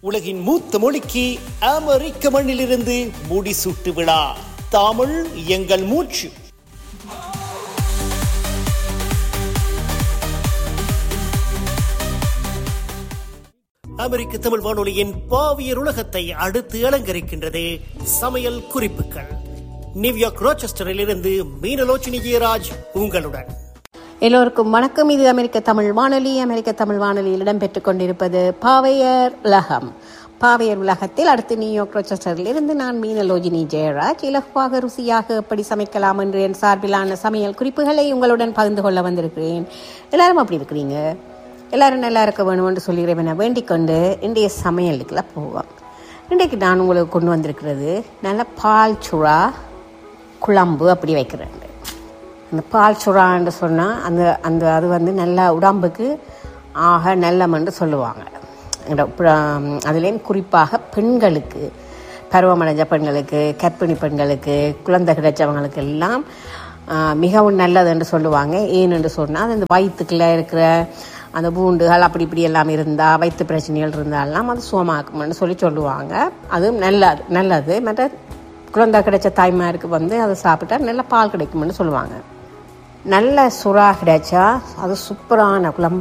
உலகின் மூத்த மொழிக்கு அமெரிக்க மண்ணிலிருந்து முடிசூட்டு விழா தமிழ் எங்கள் மூச்சு அமெரிக்க தமிழ் வானொலியின் பாவியர் உலகத்தை அடுத்து அலங்கரிக்கின்றது சமையல் குறிப்புகள் நியூயார்க் ரோச்செஸ்டரில் இருந்து மீனலோச்சினி ஜெயராஜ் உங்களுடன் எல்லோருக்கும் வணக்கம் இது அமெரிக்க தமிழ் வானொலி அமெரிக்க தமிழ் வானொலியில் இடம்பெற்றுக் கொண்டிருப்பது பாவையர் உலகம் பாவையர் உலகத்தில் அடுத்து நியூயார்க் ரோச்செஸ்டரில் இருந்து நான் மீனலோஜினி ஜெயராஜ் இலகுவாக ருசியாக எப்படி சமைக்கலாம் என்று என் சார்பிலான சமையல் குறிப்புகளை உங்களுடன் பகிர்ந்து கொள்ள வந்திருக்கிறேன் எல்லாரும் அப்படி இருக்கிறீங்க எல்லாரும் நல்லா இருக்க வேணும்னு சொல்லிடுறேன் நான் வேண்டிக் கொண்டு இன்றைய சமையலுக்குள்ள போவோம் இன்றைக்கு நான் உங்களுக்கு கொண்டு வந்திருக்கிறது நல்ல பால் சுறா குழம்பு அப்படி வைக்கிறேன் அந்த பால் சுறான்னு சொன்னால் அந்த அந்த அது வந்து நல்ல உடம்புக்கு ஆக நல்லமென்று சொல்லுவாங்க இந்த அப்புறம் அதுலேயும் குறிப்பாக பெண்களுக்கு பருவமடைஞ்ச பெண்களுக்கு கர்ப்பிணி பெண்களுக்கு குழந்தை கிடைச்சவங்களுக்கு எல்லாம் ஆஹ், மிகவும் நல்லது என்று சொல்லுவாங்க ஏனென்று சொன்னால் அது அந்த வயிற்றுக்குள்ளே இருக்கிற அந்த பூண்டுகள் அப்படி இப்படி எல்லாம் இருந்தால் வயிற்று பிரச்சனைகள் இருந்தாலாம் அது சுகமாக்கும்னு சொல்லி சொல்லுவாங்க அதுவும் நல்லது நல்லது மற்ற குழந்தை கிடைச்ச தாய்மாருக்கு வந்து அதை சாப்பிட்டா நல்ல பால் கிடைக்கும்னு சொல்லுவாங்க நல்ல சுறா கிடைச்சா அது சூப்பரான குழம்பு